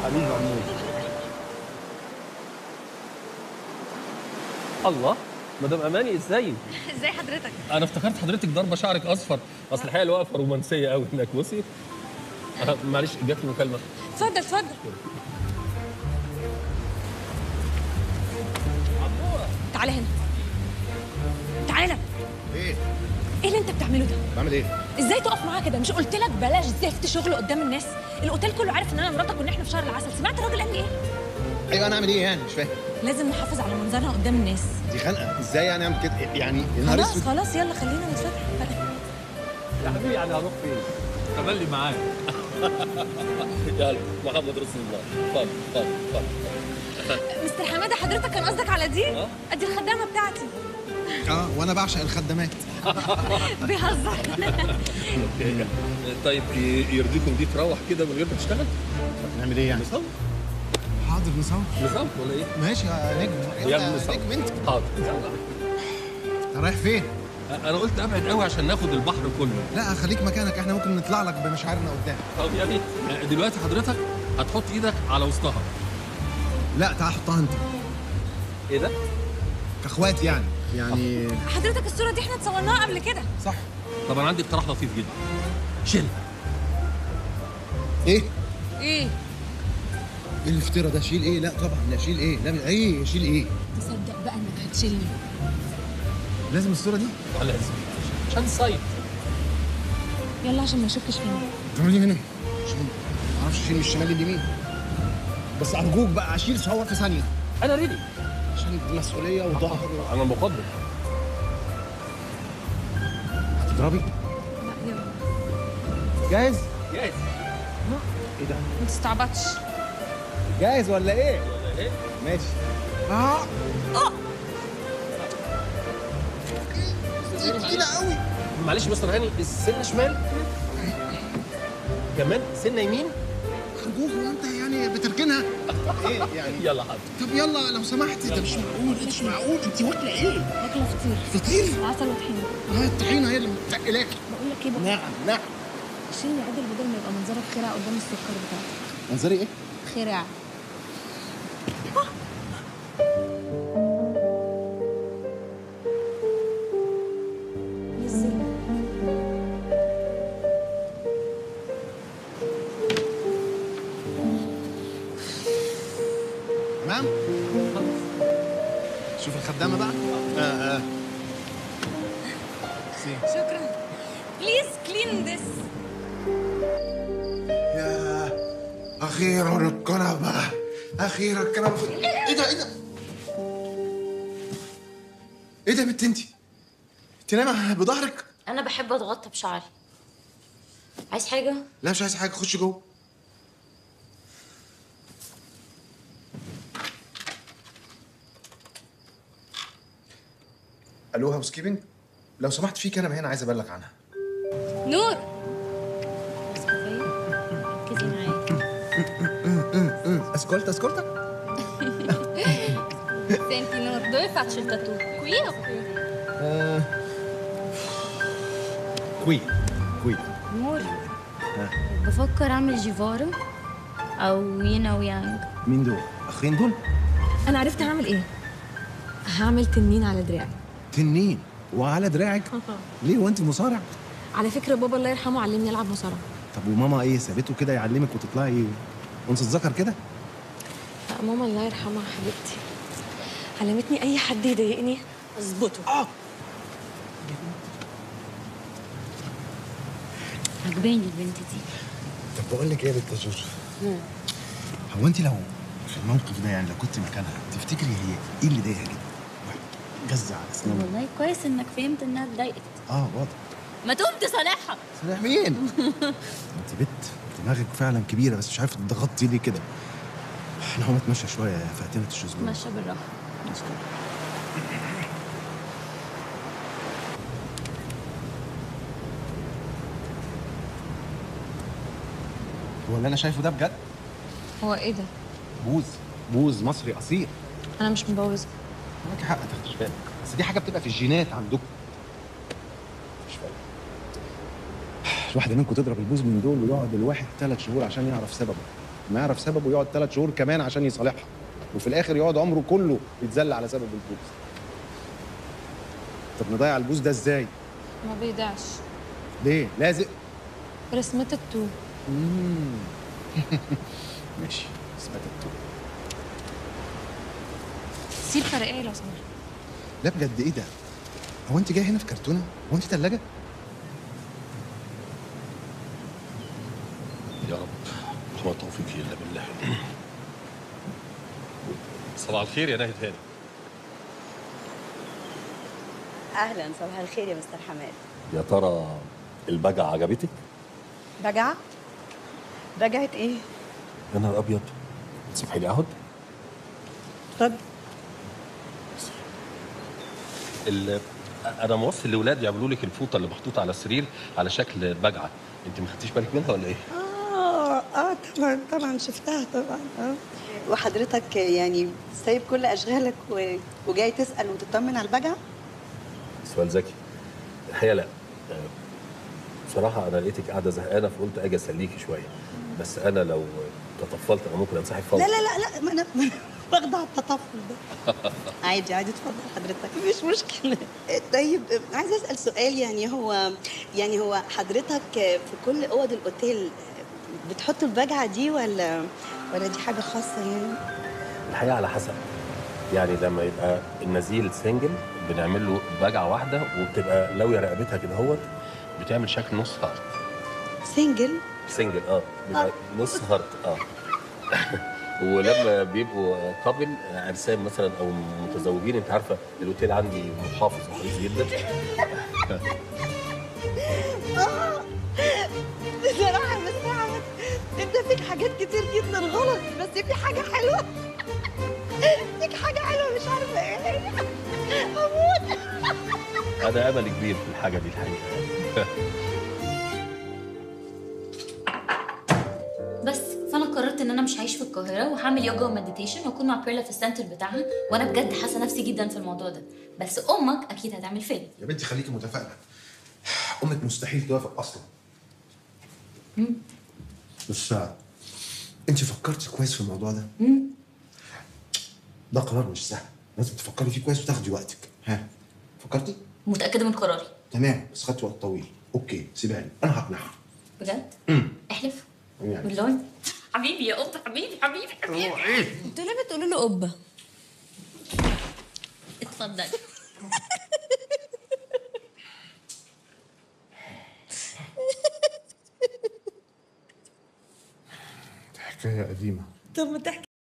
حبيبي عمود الله مدام اماني ازاي ازاي حضرتك انا افتكرت حضرتك ضاربه شعرك اصفر اصل الحقيقه الوقفه رومانسيه قوي هناك بصي آه، معلش جات لي مكالمه اتفضل اتفضل تعالى هنا تعالى هنا ايه ايه اللي انت بتعمله ده بعمل ايه ازاي تقف معاه كده مش قلت لك بلاش زفت شغل قدام الناس الاوتيل كله عارف ان انا مراتك وان احنا في شهر العسل سمعت الراجل قال لي ايه ايوه انا اعمل ايه يعني مش فاهم لازم نحافظ على منظرنا قدام الناس دي خنقه ازاي يعني اعمل كده يعني يا نهار خلاص اسود خلاص يلا خلينا نتفتح يا حبيبي يعني هروح فين تملي معاك يلا محمد رسول الله اتفضل اتفضل اتفضل مستر حماده حضرتك كان قصدك على دي اه. ادي الخدامه بتاعتي اه وانا بعشق الخدامات بيهزر طيب ي- يرضيكم دي تروح كده من غير ما تشتغل؟ نعمل ايه يعني نصور حاضر نصور نصور ولا ايه؟ ماشي يا نجم يا انت ابني نصور نجم انت حاضر انت رايح فين انا قلت ابعد قوي عشان ناخد البحر كله لا خليك مكانك احنا ممكن نطلع لك بمشاعرنا قدام طب يا بيه دلوقتي حضرتك هتحط ايدك على وسطها لا تعال حطها انت ايه ده؟ كاخوات يعني يعني حضرتك الصوره دي احنا اتصورناها قبل كده صح طب انا عندي اقتراح لطيف جدا شيل ايه ايه ايه الافتراء ده شيل ايه لا طبعا لا شيل ايه لا ايه شيل ايه تصدق بقى انك هتشيلني لازم الصوره دي على اسمي عشان صيد يلا عشان ما نشكش فينا تعمل ايه هنا عشان ما اعرفش اشيل من الشمال لليمين بس ارجوك بقى اشيل صور في ثانيه انا ريدي عشان المسؤوليه وظهر انا مقدر هتضربي لا يلا جاهز جاهز ايه ده ما تستعبطش جاهز ولا ايه ولا ايه؟ ماشي اه تقيلة قوي معلش مستر هاني السنه شمال كمان سنه يمين ارجوك هو انت يعني بتركنها ايه يعني يلا حاضر طب يلا لو سمحت ده مش معقول مش معقول انت واكله ايه باكله فطير فطير عسل وطحينه اه الطحينه هي اللي متقلاكي بقول لك ايه بقى نعم نعم شيلني عدل بدل ما يبقى منظرك خرع قدام السكر بتاعتك منظري ايه خرع نزل تمام شوف الخدامه بقى اه اه سي. شكرا بليز كلين ذس يا اخيرا الكنبه اخيرا الكنبه ايه ده ايه ده ايه ده يا بنت انت انت نايمه بظهرك انا بحب اتغطى بشعري عايز حاجه لا مش عايز حاجه خش جوه الو هاوس كيبنج لو سمحت في كنبه هنا عايز ابلغ عنها نور ركزي معايا اسكولتا اسكولتا Senti Nur, dove faccio il tattoo? Qui o qui? كوي كوي نور بفكر اعمل جيفارو او يين او يانج مين دول اخرين دول انا عرفت هعمل ايه هعمل تنين على دراعي تنين وعلى دراعك ليه وانت مصارع على فكره بابا الله يرحمه علمني العب مصارعه طب وماما ايه سابته كده يعلمك وتطلعي انثى الذكر كده لا ماما الله يرحمها حبيبتي علمتني اي حد يضايقني اظبطه اه عجباني البنت دي طب بقول لك ايه يا بنت جوجو هو انت لو في الموقف ده يعني لو كنت مكانها تفتكري هي ايه اللي ضايقها جدا؟ واحد جزع على اسنانها والله كويس انك فهمت انها اتضايقت اه واضح ما تقوم تصالحها صالح مين؟ انت بنت دماغك فعلا كبيره بس مش عارفه تضغطي ليه كده احنا هقوم اتمشى شويه يا فاتنه الشزلون ماشيه بالراحه ماشيه هو اللي انا شايفه ده بجد هو ايه ده بوز بوز مصري اصيل انا مش مبوظه معاكي حق تاخديش بالك بس دي حاجه بتبقى في الجينات عندكم مش فاهم الواحد منكم تضرب البوز من دول ويقعد الواحد ثلاث شهور عشان يعرف سببه ما يعرف سببه يقعد ثلاث شهور كمان عشان يصالحها وفي الاخر يقعد عمره كله يتذل على سبب البوز طب نضيع البوز ده ازاي ما بيدعش ليه لازق رسمة التو ماشي اسمها تاتو سيب فرقية لو سمحت لا بجد ايه ده هو انت جاي هنا في كرتونه هو انت ثلاجه يا رب وما توفيقي الا بالله صباح الخير يا ناهد هاني اهلا صباح الخير يا مستر حماد يا ترى البجعة عجبتك؟ بجعة بجعت ايه يا نهار ابيض تسمحي لي اقعد؟ اتفضل ال- انا موصي الاولاد يعملوا لك الفوطه اللي محطوطه على السرير على شكل بجعه انت ما خدتيش بالك منها ولا ايه اه اه طبعا طبعا شفتها طبعا اه وحضرتك يعني سايب كل اشغالك و... وجاي تسال وتطمن على البجعه سؤال ذكي الحقيقه لا آه، بصراحه انا لقيتك قاعده زهقانه فقلت اجي اسليكي شويه بس انا لو تطفلت انا ممكن انسحب فورا لا لا لا لا ما انا ما أنا واخده على التطفل ده عادي عادي اتفضل حضرتك مش مشكله طيب عايزه اسال سؤال يعني هو يعني هو حضرتك في كل اوض الاوتيل بتحط البجعه دي ولا ولا دي حاجه خاصه يعني الحقيقه على حسب يعني لما يبقى النزيل سنجل بنعمل له بجعه واحده وبتبقى لويه رقبتها كده اهوت بتعمل شكل نص هارت سنجل سنجل اه بيبقى نص هارت اه ولما بيبقوا كابل عرسان مثلا او متزوجين انت عارفه الاوتيل عندي محافظ وحريص جدا بصراحه بس عمد انت فيك حاجات كتير جدا غلط بس في حاجه حلوه فيك حاجه حلوه مش عارفه ايه هموت انا امل كبير في الحاجه دي الحقيقه بس فانا قررت ان انا مش هعيش في القاهره وهعمل يوجا ومديتيشن واكون مع بيرلا في السنتر بتاعها وانا بجد حاسه نفسي جدا في الموضوع ده بس امك اكيد هتعمل فيلم يا بنتي خليكي متفائله امك مستحيل توافق اصلا بس آه، انت فكرتي كويس في الموضوع ده ده قرار مش سهل لازم تفكري فيه كويس وتاخدي وقتك ها فكرتي متاكده من قراري تمام بس خدت وقت طويل اوكي سيبها لي انا هقنعها بجد احلف يعني بالله حبيبي يا قط حبيبي حبيبي حبيبي انتوا ليه بتقولوا له قبة؟ اتفضل حكايه قديمه طب ما تحكي